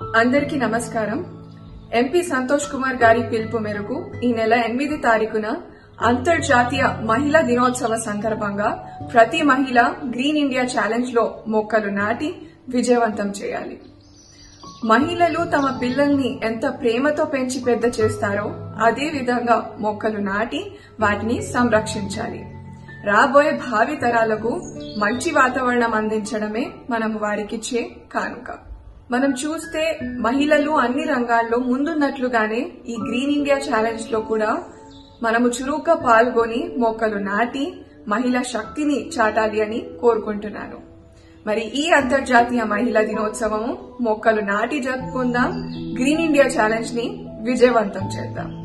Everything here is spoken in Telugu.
అందరికీ నమస్కారం ఎంపీ సంతోష్ కుమార్ గారి పిలుపు మేరకు ఈ నెల ఎనిమిది తారీఖున అంతర్జాతీయ మహిళా దినోత్సవ సందర్భంగా ప్రతి మహిళ గ్రీన్ ఇండియా ఛాలెంజ్ లో మొక్కలు నాటి విజయవంతం చేయాలి మహిళలు తమ పిల్లల్ని ఎంత ప్రేమతో పెంచి పెద్ద చేస్తారో అదే విధంగా మొక్కలు నాటి వాటిని సంరక్షించాలి రాబోయే భావి తరాలకు మంచి వాతావరణం అందించడమే మనం వారికిచ్చే కానుక మనం చూస్తే మహిళలు అన్ని రంగాల్లో ముందున్నట్లుగానే ఈ గ్రీన్ ఇండియా ఛాలెంజ్ లో కూడా మనము చురుగ్గా పాల్గొని మొక్కలు నాటి మహిళా శక్తిని చాటాలి అని కోరుకుంటున్నాను మరి ఈ అంతర్జాతీయ మహిళా దినోత్సవము మొక్కలు నాటి జరుపుకుందాం గ్రీన్ ఇండియా ఛాలెంజ్ ని విజయవంతం చేద్దాం